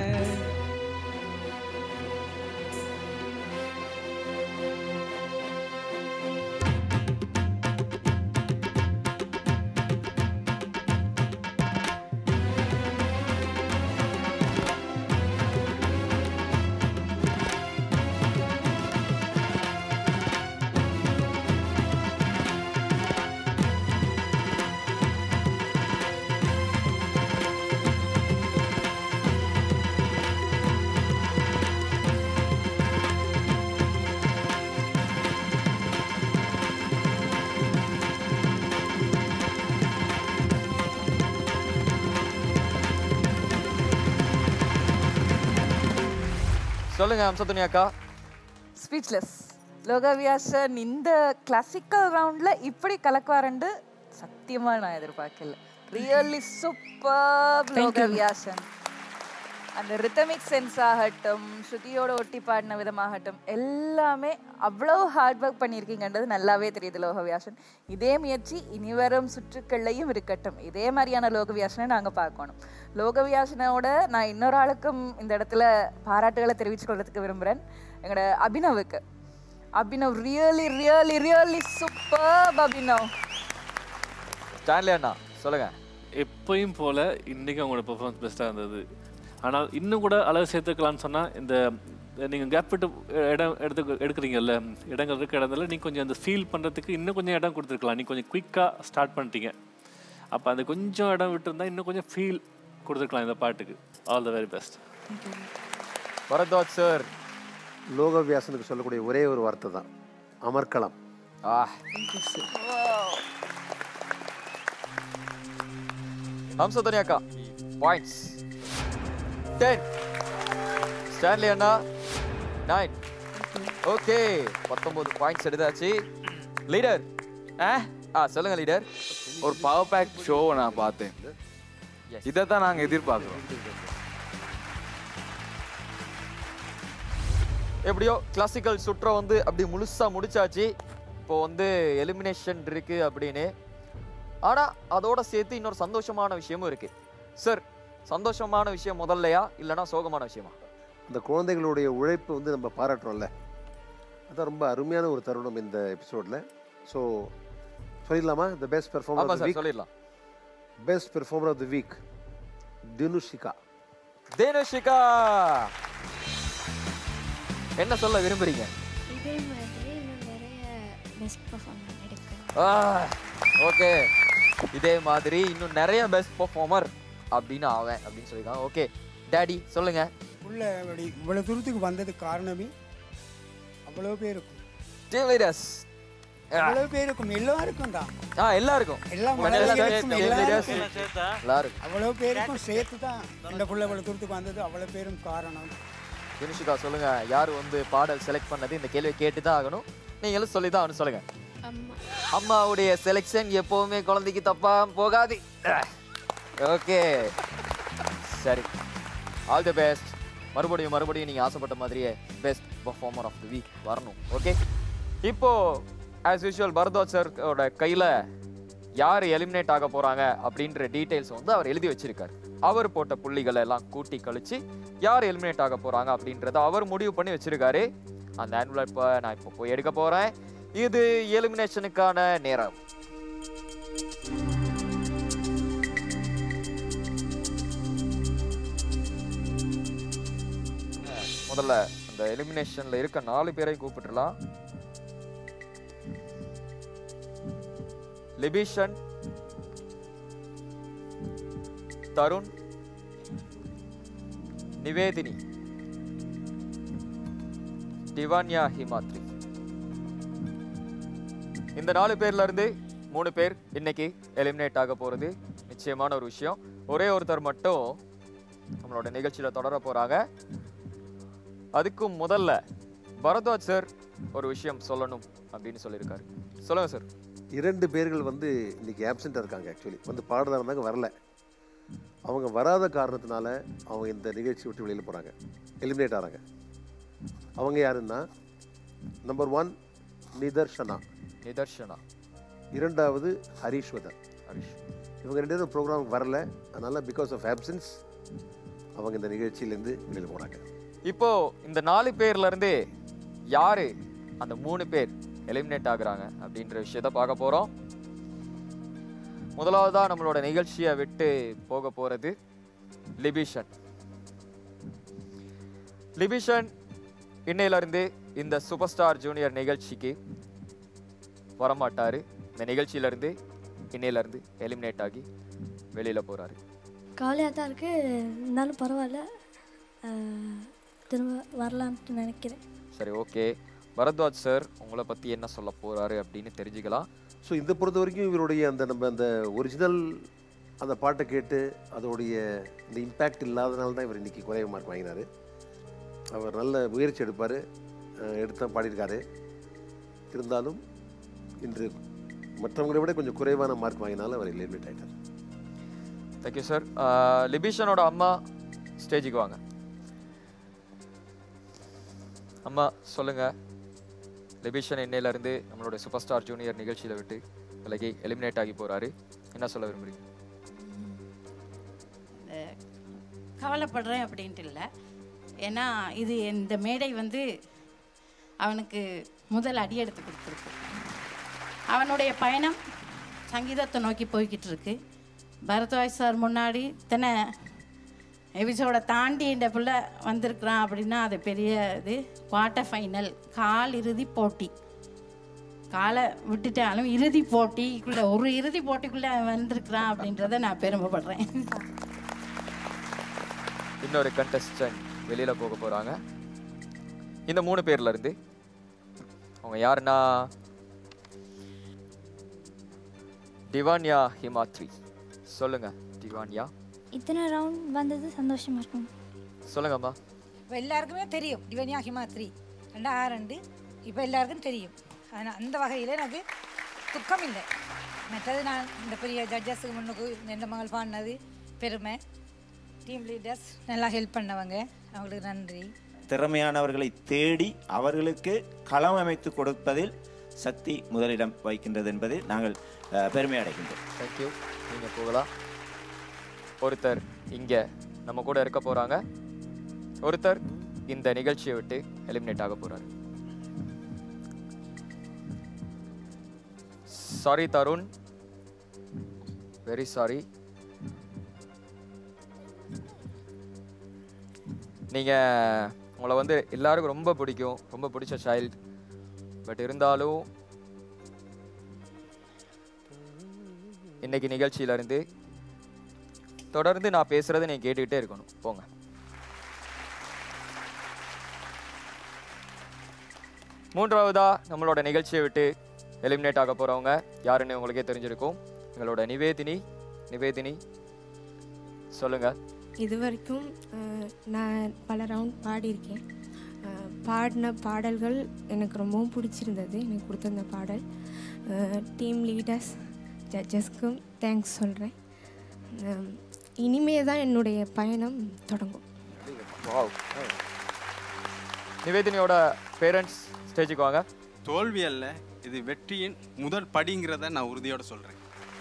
சொல்லுங்க அம்சத்துணி அக்கா ஸ்பீச்லெஸ் லோகவியாசன் இந்த கிளாசிக்கல் ரவுண்ட்ல இப்படி கலக்குவாருண்டு சத்தியமா நான் எதிர்பார்க்கல really super Thank you. Logaviyasan அந்த ரித்தமிக் சென்ஸ் ஆகட்டும் ஸ்ருதியோட ஒட்டி பாடின விதமாகட்டும் எல்லாமே அவ்வளோ ஹார்ட் ஒர்க் பண்ணியிருக்கீங்கன்றது நல்லாவே தெரியுது லோகவியாசன் இதே முயற்சி இனிவரும் சுற்றுக்கள்லையும் இருக்கட்டும் இதே மாதிரியான லோகவியாசனை நாங்கள் பார்க்கணும் லோகவியாசனோட நான் இன்னொரு ஆளுக்கும் இந்த இடத்துல பாராட்டுகளை தெரிவித்துக் கொள்றதுக்கு விரும்புகிறேன் எங்களோட அபினவுக்கு Abhinav really really really super Abhinav Stanley அண்ணா சொல்லுங்க எப்பயும் போல இன்னைக்கு அவங்களோட பெர்ஃபார்மன்ஸ் பெஸ்ட்டாக இருந்தது ஆனால் இன்னும் கூட அளவு சேர்த்துக்கலாம்னு சொன்னால் இந்த நீங்கள் கேப் விட்டு இடம் எடுத்து எடுக்கிறீங்கல்ல இடங்கள் இருக்க இடத்துல நீ கொஞ்சம் அந்த ஃபீல் பண்ணுறதுக்கு இன்னும் கொஞ்சம் இடம் கொடுத்துருக்கலாம் நீ கொஞ்சம் குயிக்காக ஸ்டார்ட் பண்ணிட்டீங்க அப்போ அந்த கொஞ்சம் இடம் விட்டுருந்தா இன்னும் கொஞ்சம் ஃபீல் கொடுத்துருக்கலாம் இந்த பாட்டுக்கு all the very best Bharadwaj sir லோகவியாசனுக்கு சொல்லக்கூடிய ஒரே ஒரு வார்த்தை தான் அமர்க்களம் ஆ ஹம்சத்துணி அக்கா பாயிண்ட்ஸ் டென் ஸ்டான்லி அண்ணா நைன் ஓகே பத்தொன்பது பாயிண்ட்ஸ் எடுத்தாச்சு லீடர் ஆ ஆ சொல்லுங்க லீடர் ஒரு பவர் பேக் ஷோவை நான் பார்த்தேன் இதை தான் நாங்கள் எதிர்பார்க்குறோம் எப்படியோ கிளாசிக்கல் சுற்றை வந்து அப்படி முழுசா முடிச்சாச்சு இப்போ வந்து எலிமினேஷன் இருக்கு அப்படின்னு ஆனா அதோட சேர்த்து இன்னொரு சந்தோஷமான விஷயமும் இருக்கு சார் சந்தோஷமான விஷயம் முதல்லையா இல்லைன்னா சோகமான விஷயமா இந்த குழந்தைகளுடைய உழைப்பு வந்து நம்ம பாராட்டுறோம்ல அதான் ரொம்ப அருமையான ஒரு தருணம் இந்த எபிசோடில் ஸோ சொல்லிடலாமா த பெஸ்ட் ஆமா பெர்ஃபார்மர் சார் சொல்லிடலாம் best performer of the week Dinushika Thenushika என்ன சொல்ல விரும்புறீங்க இதே மாதிரி இன்னும் நிறைய பெஸ்ட் பர்ஃபார்மர் எடுக்கிறேன் ஓகே இதே மாதிரி இன்னும் நிறைய பெஸ்ட் பெர்ஃபார்மர் அப்படின்னு ஆவேன் அப்படின்னு சொல்லியிருக்காங்க ஓகே டேடி சொல்லுங்க உள்ள அப்படி இவ்வளோ தூரத்துக்கு வந்ததுக்கு காரணமே அவ்வளோ பேருக்கும் டீம் லீடர்ஸ் அவ்வளோ பேருக்கும் எல்லாருக்கும் தான் ஆ எல்லாருக்கும் எல்லா Team leaders, மலையாளிகளுக்கும் team leaders, எல்லாருக்கும் எல்லாருக்கும் அவ்வளோ பேருக்கும் சேர்த்து தான் இந்த புள்ள இவ்வளோ தூரத்துக்கு வந்தது அவ்வளோ பேரும் காரணம் தினுஷிகா சொல்லுங்க யார் வந்து பாடல் செலக்ட் பண்ணது இந்த கேள்வியை கேட்டு தான் ஆகணும் நீங்களும் சொல்லி தான் ஆகணும் சொல்லுங்க அம்மா அம்மாவுடைய செலெக்ஷன் எப்பவுமே குழந்தைக்கு தப்பா போகாது ஓகே சரி ஆல் தி பெஸ்ட் மறுபடியும் மறுபடியும் நீங்க ஆசைப்பட்ட மாதிரியே best performer of the week வரணும் ஓகே இப்போ ஆஸ் யூஷுவல் பரத்வாஜ் சரோட கையில யார் எலிமினேட் ஆக போறாங்க அப்படின்ற டீடைல்ஸ் வந்து அவர் எழுதி வச்சிருக்காரு அவர் போட்ட புள்ளிகளை எல்லாம் கூட்டி கழிச்சு யார் எலிமினேட் ஆக போறாங்க அப்படின்றத அவர் முடிவு பண்ணி வச்சிருக்காரு அந்த ஆன்வலப்பை நான் இப்போ போய் எடுக்க போறேன் இது எலிமினேஷனுக்கான நேரம் முதல்ல அந்த எலிமினேஷன்ல இருக்க நாலு பேரை கூப்பிட்டுலாம் லிபிஷன் தருண் நிவேதினி டிவான்யா ஹிமாத்ரி இந்த நாலு பேர்ல இருந்து மூணு பேர் இன்னைக்கு எலிமினேட் ஆக போறது நிச்சயமான ஒரு விஷயம் ஒரே ஒருத்தர் மட்டும் நம்மளோட நிகழ்ச்சியில தொடர போறாங்க அதுக்கும் முதல்ல பரத்வாஜ் சார் ஒரு விஷயம் சொல்லணும் அப்படின்னு சொல்லியிருக்காரு சொல்லுங்க சார் இரண்டு பேர்கள் வந்து இன்னைக்கு ஆப்சென்ட்டாக இருக்காங்க ஆக்சுவலி வந்து பாடுறதா இருந்தாங்க வரல அவங்க வராத காரணத்தினால அவங்க இந்த நிகழ்ச்சி விட்டு வெளியில் போகிறாங்க எலிமினேட் ஆகிறாங்க அவங்க யாருன்னா நம்பர் ஒன் நிதர்ஷனா நிதர்ஷனா இரண்டாவது ஹரீஸ்வதன் ஹரிஷ் இவங்க ரெண்டு பேரும் ப்ரோக்ராமுக்கு வரல அதனால பிகாஸ் ஆஃப் ஆப்சன்ஸ் அவங்க இந்த நிகழ்ச்சியிலேருந்து வெளியில் போகிறாங்க இப்போ இந்த நாலு பேர்ல இருந்து யாரு அந்த மூணு பேர் எலிமினேட் ஆகுறாங்க அப்படின்ற விஷயத்த பார்க்க போறோம் முதலாவதா நம்மளோட நிகழ்ச்சியை விட்டு போக போறது லிபிஷன் லிபிஷன் இன்னையில இருந்து இந்த சூப்பர் ஸ்டார் ஜூனியர் நிகழ்ச்சிக்கு வரமாட்டாரு இந்த நிகழ்ச்சியில இருந்து இன்னையில இருந்து எலிமினேட் ஆகி வெளியில போறாரு கவலையாக தான் இருக்குது இருந்தாலும் பரவாயில்ல அஹ், திரும்ப வரலான்ட்டு நினைக்கிறேன் சரி ஓகே பரத்வாஜ் சார் உங்களை பத்தி என்ன சொல்ல போறாரு அப்படின்னு தெரிஞ்சுக்கலாம் ஸோ இந்த பொறுத்த வரைக்கும் இவருடைய அந்த நம்ம அந்த ஒரிஜினல் அந்த பாட்டை கேட்டு அதோடைய இந்த இம்பேக்ட் இல்லாதனால தான் இவர் இன்னைக்கு குறைய மார்க் வாங்கினார் அவர் நல்ல முயற்சி எடுப்பார் எடுத்து பாடியிருக்காரு இருந்தாலும் இன்று மற்றவங்களை விட கொஞ்சம் குறைவான மார்க் வாங்கினாலும் அவர் எலிமினேட் ஆகிட்டார் தேங்க்யூ சார் லிபிஷனோட அம்மா ஸ்டேஜுக்கு வாங்க அம்மா சொல்லுங்க லிபிஷன் இன்னையில இருந்து நம்மளோட சூப்பர் ஸ்டார் ஜூனியர் நிகழ்ச்சியில விட்டு விலகி எலிமினேட் ஆகி போறாரு என்ன சொல்ல விரும்புறீங்க அஹ் கவலைப்படுறேன் அப்படின்ட்டு இல்லை ஏன்னா இது இந்த மேடை வந்து அவனுக்கு முதல் அடி எடுத்து கொடுத்துருக்கு அவனுடைய பயணம் சங்கீதத்தை நோக்கி போய்கிட்டு இருக்கு பரத்வாஜ் சார் முன்னாடி இத்தனை எபிசோட தாண்டி இந்த பிள்ளை வந்திருக்கிறான் அப்படின்னா அது பெரிய இது குவார்ட்டர் ஃபைனல் கால் இறுதி போட்டி காலை விட்டுட்டாலும் இறுதி போட்டிக்குள்ள ஒரு இறுதி போட்டிக்குள்ளே வந்திருக்கிறான் அப்படின்றத நான் பெருமைப்படுறேன் இன்னொரு கண்டஸ்டன்ட் வெளியில போக போறாங்க இந்த மூணு பேர்ல இருந்து அவங்க யாருன்னா டிவான்யா ஹிமாத்ரி சொல்லுங்க டிவான்யா இத்தனை ரவுண்ட் வந்தது சந்தோஷமா இருக்கும் சொல்லுங்கம்மா இப்போ எல்லாருக்குமே தெரியும் இவனியா ஹிமாத்ரி ரெண்டு ஆ ரெண்டு இப்போ எல்லாருக்கும் தெரியும் ஆனால் அந்த வகையில் எனக்கு துக்கம் இல்லை மற்றது நான் இந்த பெரிய ஜட்ஜஸுக்கு முன்னுக்கு ரெண்டு மகள் பாடினது பெருமை டீம் லீடர்ஸ் நல்லா ஹெல்ப் பண்ணவங்க அவங்களுக்கு நன்றி திறமையானவர்களை தேடி அவர்களுக்கு களம் அமைத்து கொடுப்பதில் சக்தி முதலிடம் வைக்கின்றது என்பதில் நாங்கள் அஹ், பெருமை அடைகின்றோம் தேங்க்யூ நீங்கள் போகலாம் ஒருத்தர் இங்கே நம்ம கூட இருக்க போகிறாங்க ஒருத்தர் இந்த நிகழ்ச்சியை விட்டு எலிமினேட் ஆக போகிறார் சாரி தருண் வெரி சாரி நீங்கள் உங்களை வந்து எல்லாருக்கும் ரொம்ப பிடிக்கும் ரொம்ப பிடிச்ச சைல்டு பட் இருந்தாலும் இன்னைக்கு நிகழ்ச்சியில இருந்து தொடர்ந்து நான் பேசுறதை நீங்க கேட்டுக்கிட்டே இருக்கணும் போங்க மூன்றாவதா நம்மளோட நிகழ்ச்சியை விட்டு எலிமினேட் ஆக போறவங்க யாருன்னு உங்களுக்கே தெரிஞ்சிருக்கும் எங்களோட நிவேதினி நிவேதினி சொல்லுங்க இது வரைக்கும் அஹ், நான் பல ரவுண்ட் பாடியிருக்கேன் அஹ், பாடின பாடல்கள் எனக்கு ரொம்பவும் பிடிச்சிருந்தது எனக்கு கொடுத்திருந்த பாடல் டீம் லீடர்ஸ் ஜட்ஜஸ்க்கும் தேங்க்ஸ் சொல்கிறேன் இனிமே தான் என்னுடைய பயணம் தொடங்கும் Wow. நிவேதினியோட பேரண்ட்ஸ் ஸ்டேஜுக்கு வாங்க தோல்வி அல்ல இது வெற்றியின் முதல் படிங்கிறத நான் உறுதியோட சொல்றேன்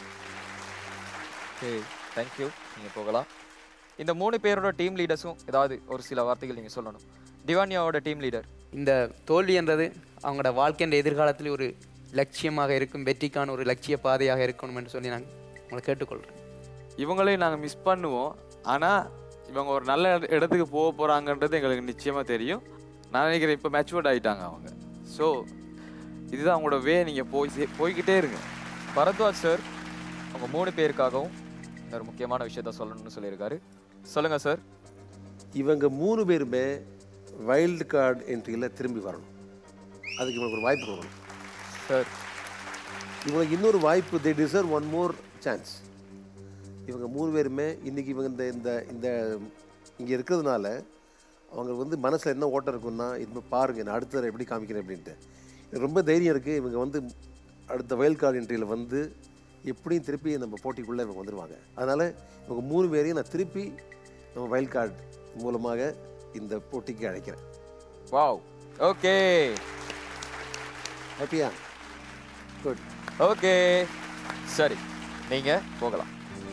ஓகே தேங்க்யூ நீங்கள் போகலாம் இந்த மூணு பேரோட டீம் லீடர்ஸும் ஏதாவது ஒரு சில வார்த்தைகள் நீங்கள் சொல்லணும் திவானியாவோட டீம் லீடர் இந்த தோல்வி என்றது அவங்களோட வாழ்க்கையின் எதிர்காலத்தில் ஒரு லட்சியமாக இருக்கும் வெற்றிக்கான ஒரு லட்சிய பாதையாக இருக்கணும் என்று சொல்லி நான் உங்களை கேட்டுக்கொள்கிறேன் இவங்களையும் நாங்கள் மிஸ் பண்ணுவோம் ஆனால் இவங்க ஒரு நல்ல இட- இடத்துக்கு போக போகிறாங்கன்றது எங்களுக்கு நிச்சயமாக தெரியும் நான் நினைக்கிறேன் இப்போ மெச்சுவர்ட் ஆகிட்டாங்க அவங்க ஸோ இதுதான் அவங்களோட வே நீங்கள் போய் சே- போய்க்கிட்டே இருங்க பரத்வாஜ் சார் அவங்க மூணு பேருக்காகவும் ஒரு முக்கியமான விஷயத்த சொல்லணும்னு சொல்லியிருக்காரு சொல்லுங்க சார் இவங்க மூணு பேருமே வைல்டு கார்டு என்ட்ரியில் திரும்பி வரணும் அதுக்கு இவங்களுக்கு ஒரு வாய்ப்பு கொடுக்கணும் சார் இவங்களுக்கு இன்னொரு வாய்ப்பு they deserve one more chance இவங்க மூணு பேருமே இன்றைக்கி இவங்க இந்த இந்த இந்த இங்கே இருக்கிறதுனால அவங்க வந்து மனசில் என்ன ஓட்டம் இருக்குன்னா இது பாருங்கள் நான் அடுத்த தடவை எப்படி காமிக்கிறேன் அப்படின்ட்டு எனக்கு ரொம்ப தைரியம் இருக்குது இவங்க வந்து அடுத்த வயல் கார்டு என்ட்ரியில் வந்து எப்படியும் திருப்பி நம்ம போட்டிக்குள்ளே இவங்க வந்துடுவாங்க அதனால் இவங்க மூணு பேரையும் நான் திருப்பி நம்ம வயல் கார்டு மூலமாக இந்த போட்டிக்கு அழைக்கிறேன் வாவ் ஓகே ஹாப்பியா குட் ஓகே சரி நீங்க போகலாம்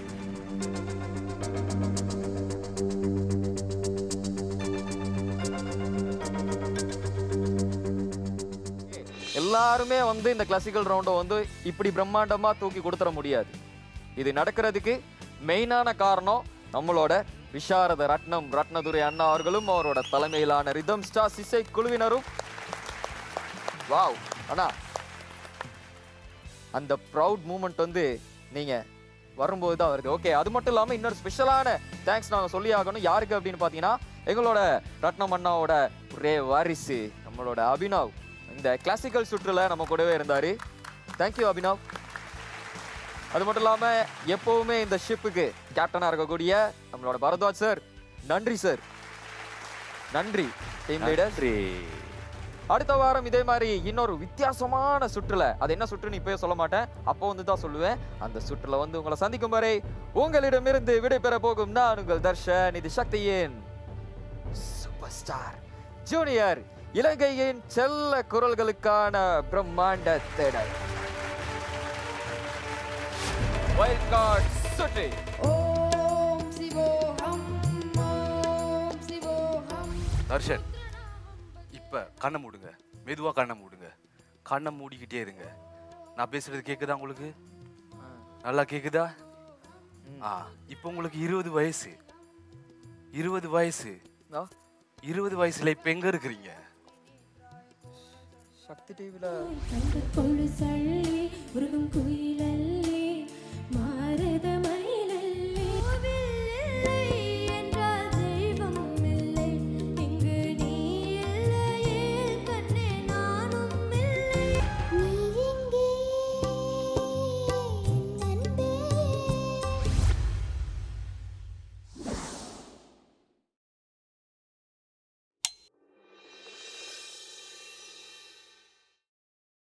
எல்லாருமே வந்து இந்த கிளாசிக்கல் ரவுண்டை வந்து இப்படி பிரம்மாண்டமா தூக்கி கொடுத்துட முடியாது இது நடக்கிறதுக்கு மெயினான காரணம் நம்மளோட விஷாரத ரத்னம் ரத்னதுரை அண்ணா அவர்களும் அவரோட தலைமையிலான ரிதம் ஸ்டார்ஸ் இசை குழுவினரும் வாவ் அண்ணா அந்த ப்ரவுட் மூமெண்ட் வந்து நீங்க வரும்போது தான் வருது ஓகே அது மட்டும் இல்லாமல் இன்னொரு ஸ்பெஷலான தேங்க்ஸ் நாங்கள் சொல்லி ஆகணும் யாருக்கு அப்படின்னு பார்த்தீங்கன்னா எங்களோட ரத்னம் அண்ணாவோட ஒரே வாரிசு நம்மளோட அபினவ் இந்த கிளாசிக்கல் சுற்றுல நம்ம கூடவே இருந்தார் தேங்க்யூ அபினவ் அது மட்டும் இல்லாமல் எப்பவுமே இந்த ஷிப்புக்கு கேப்டனாக இருக்கக்கூடிய நம்மளோட பரத்வாஜ் சார் நன்றி சார் நன்றி டீம் லீடர் அடுத்த வாரம் இதே மாதிரி இன்னொரு வித்தியாசமான சுற்றுல அது என்ன சுற்றுன்னு இப்பவே சொல்ல மாட்டேன் அப்போ வந்து தான் சொல்லுவேன் அந்த சுற்றுல வந்து உங்களை சந்திக்கும் வரை உங்களிடமிருந்து விடைபெற போகும் நான் உங்கள் தர்ஷன் இது சக்தியின் சூப்பர் ஸ்டார் ஜூனியர் இலங்கையின் செல்ல குரல்களுக்கான பிரம்மாண்ட தேடல் வைல்ட் கார்டு சுற்றி ஓம் சிவோஹம் ஓம் சிவோஹம் தர்ஷன் இப்ப கண்ணை மூடுங்க மெதுவா கண்ணை மூடுங்க கண்ணை மூடிக்கிட்டே இருங்க நான் பேசுறது கேக்குதா உங்களுக்கு நல்லா கேக்குதா ஆ இப்போ உங்களுக்கு இருபது வயசு இருபது வயசு இருபது வயசுல இப்ப எங்க இருக்கிறீங்க சக்தி டிவில கண்டு கொள்ளு சள்ளி உருகும் குயிலல்ல